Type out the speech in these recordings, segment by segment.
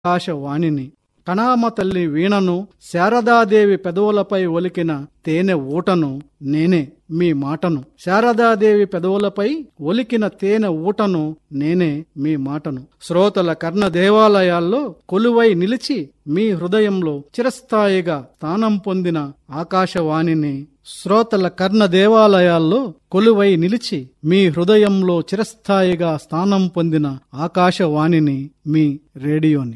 ఆకాశవాణిని కణామ తల్లి వీణను శారదాదేవి పెదవులపై ఒలికిన తేనె ఊటను నేనే మీ మాటను శారదాదేవి పెదవులపై ఒలికిన తేనె ఊటను నేనే మీ మాటను శ్రోతల కర్ణ దేవాలయాల్లో కొలువై నిలిచి మీ హృదయంలో చిరస్థాయిగా స్థానం పొందిన ఆకాశవాణిని శ్రోతల కర్ణ దేవాలయాల్లో కొలువై నిలిచి మీ హృదయంలో చిరస్థాయిగా స్థానం పొందిన ఆకాశవాణిని మీ రేడియోని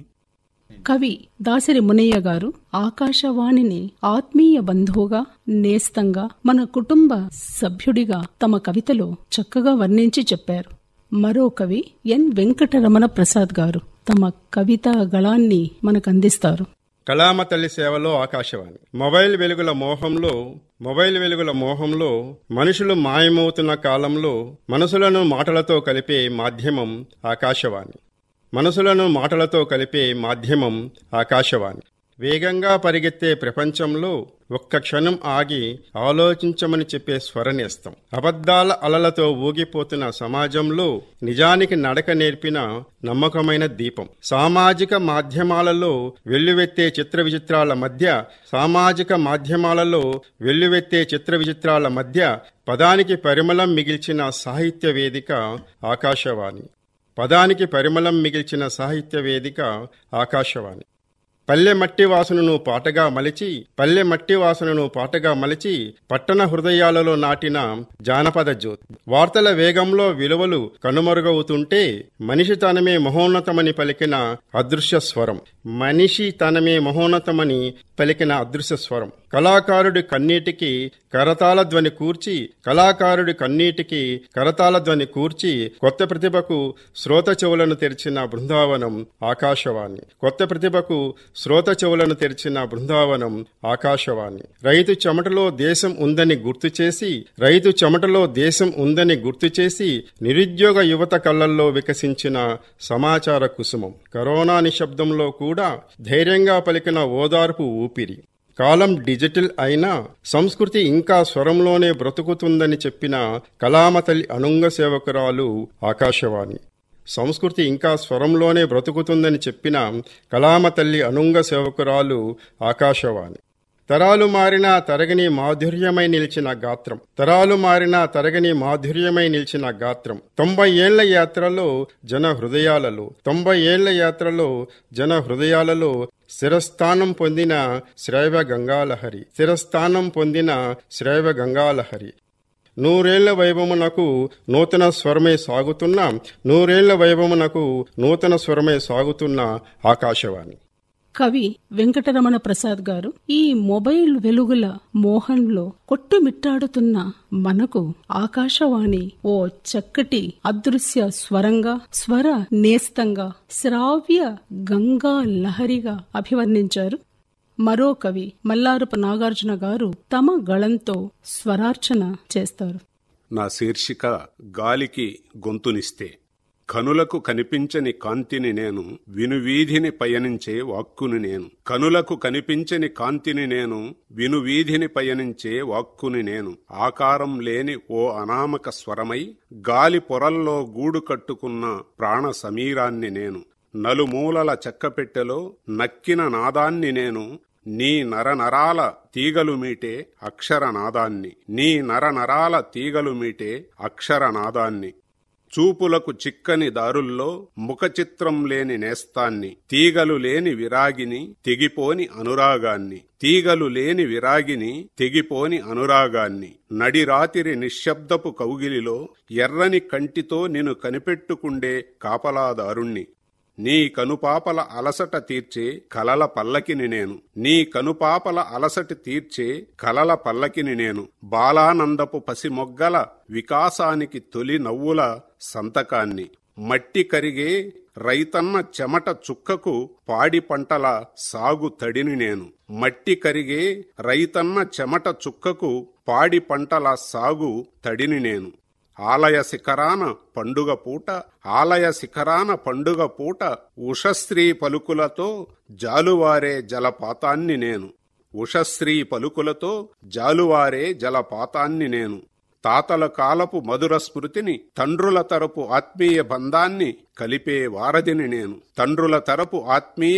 కవి దాసరి మునయ్య గారు ఆకాశవాణిని ఆత్మీయ బంధువుగా నేస్తంగా మన కుటుంబ సభ్యుడిగా తమ కవితలో చక్కగా వర్ణించి చెప్పారు మరో కవి ఎన్ వెంకటరమణ ప్రసాద్ గారు తమ కవితా గళాన్ని మనకు అందిస్తారు కళామ తల్లి సేవలో ఆకాశవాణి మొబైల్ వెలుగుల మోహంలో మొబైల్ వెలుగుల మోహంలో మనుషులు మాయమవుతున్న కాలంలో మనసులను మాటలతో కలిపే మాధ్యమం ఆకాశవాణి మనసులను మాటలతో కలిపే మాధ్యమం ఆకాశవాణి వేగంగా పరిగెత్తే ప్రపంచంలో ఒక్క క్షణం ఆగి ఆలోచించమని చెప్పే స్వరనేస్తం అబద్ధాల అలలతో ఊగిపోతున్న సమాజంలో నిజానికి నడక నేర్పిన నమ్మకమైన దీపం సామాజిక మాధ్యమాలలో వెల్లువెత్తే చిత్ర విచిత్రాల మధ్య సామాజిక మాధ్యమాలలో వెల్లువెత్తే చిత్ర విచిత్రాల మధ్య పదానికి పరిమళం మిగిల్చిన సాహిత్య వేదిక ఆకాశవాణి పదానికి పరిమళం మిగిల్చిన సాహిత్య వేదిక ఆకాశవాణి పల్లె మట్టి వాసనను పాటగా మలిచి పల్లె మట్టి వాసనను పాటగా మలిచి పట్టణ హృదయాలలో నాటిన జానపద జ్యోతి వార్తల వేగంలో విలువలు కనుమరుగవుతుంటే మనిషి తనమే మహోన్నతమని పలికిన అదృశ్య స్వరం మనిషి తనమే మహోన్నతమని పలికిన అదృశ్య స్వరం కళాకారుడి కన్నీటికి కరతాళ ధ్వని కూర్చి కళాకారుడి కన్నీటికి కరతాళ ధ్వని కూర్చి కొత్త ప్రతిభకు శ్రోత చెవులను తెరిచిన బృందావనం ఆకాశవాణి కొత్త ప్రతిభకు శ్రోత చెవులను తెరిచిన బృందావనం ఆకాశవాణి రైతు చెమటలో దేశం ఉందని గుర్తు చేసి రైతు చెమటలో దేశం ఉందని గుర్తు చేసి నిరుద్యోగ యువత కళ్ళల్లో వికసించిన సమాచార కుసుమం కరోనా నిశ్శబ్దంలో కూడా ధైర్యంగా పలికిన ఓదార్పు ఊపిరి కాలం డిజిటల్ అయినా సంస్కృతి ఇంకా స్వరంలోనే బ్రతుకుతుందని చెప్పిన కళామతల్లి అనుంగ సేవకురాలు ఆకాశవాణి సంస్కృతి ఇంకా స్వరంలోనే బ్రతుకుతుందని చెప్పిన కళామతల్లి అనుంగ సేవకురాలు ఆకాశవాణి తరాలు మారినా తరగని మాధుర్యమై నిలిచిన గాత్రం తరాలు మారినా తరగని మాధుర్యమై నిలిచిన గాత్రం తొంభై ఏళ్ల యాత్రలో జన హృదయాలలో తొంభై ఏళ్ల యాత్రలో జన హృదయాలలో శిరస్థానం పొందిన శ్రైవ గంగాలహరి శిరస్థానం పొందిన శ్రైవ గంగాలహరి నూరేళ్ల వైభవమునకు నూతన స్వరమే సాగుతున్న నూరేళ్ల వైభవమునకు నూతన స్వరమే సాగుతున్న ఆకాశవాణి కవి వెంకటరమణ ప్రసాద్ గారు ఈ మొబైల్ వెలుగుల మోహంలో కొట్టుమిట్టాడుతున్న మనకు ఆకాశవాణి ఓ చక్కటి అదృశ్య స్వరంగా స్వర నేస్తంగా శ్రావ్య గంగా లహరిగా అభివర్ణించారు మరో కవి మల్లారపు నాగార్జున గారు తమ గళంతో స్వరార్చన చేస్తారు నా శీర్షిక గాలికి గొంతునిస్తే కనులకు కనిపించని కాంతిని నేను వినువీధిని పయనించే వాక్కుని నేను కనులకు కనిపించని కాంతిని నేను వినువీధిని పయనించే వాక్కుని నేను ఆకారం లేని ఓ అనామక స్వరమై గాలి పొరల్లో గూడు కట్టుకున్న ప్రాణ సమీరాన్ని నేను నలుమూలల చెక్కపెట్టెలో నక్కిన నాదాన్ని నేను నీ నరనరాల తీగలు మీటే అక్షరనాదాన్ని నీ నరనరాల తీగలు మీటే అక్షరనాదాన్ని చూపులకు చిక్కని దారుల్లో ముఖచిత్రం లేని నేస్తాన్ని తీగలు లేని విరాగిని తెగిపోని అనురాగాన్ని తీగలు లేని విరాగిని తెగిపోని అనురాగాన్ని నడిరాతిరి నిశ్శబ్దపు కౌగిలిలో ఎర్రని కంటితో నిన్ను కనిపెట్టుకుండే కాపలాదారుణ్ణి నీ కనుపాపల అలసట తీర్చే కలల పల్లకిని నేను నీ కనుపాపల అలసట తీర్చే కలల పల్లకిని నేను బాలానందపు పసిమొగ్గల వికాసానికి తొలి నవ్వుల సంతకాన్ని మట్టి కరిగే రైతన్న చెమట చుక్కకు పాడి పంటల సాగు తడిని నేను మట్టి కరిగే రైతన్న చెమట చుక్కకు పాడి పంటల సాగు తడిని నేను ఆలయ శిఖరాన పండుగ పూట ఆలయ శిఖరాన పండుగ పూట ఉషశ్రీ పలుకులతో జాలువారే జలపాతాన్ని నేను ఉషశ్రీ పలుకులతో జాలువారే జలపాతాన్ని నేను తాతల కాలపు మధుర స్మృతిని తండ్రుల తరపు ఆత్మీయ బంధాన్ని కలిపే వారధిని నేను తండ్రుల తరపు ఆత్మీయ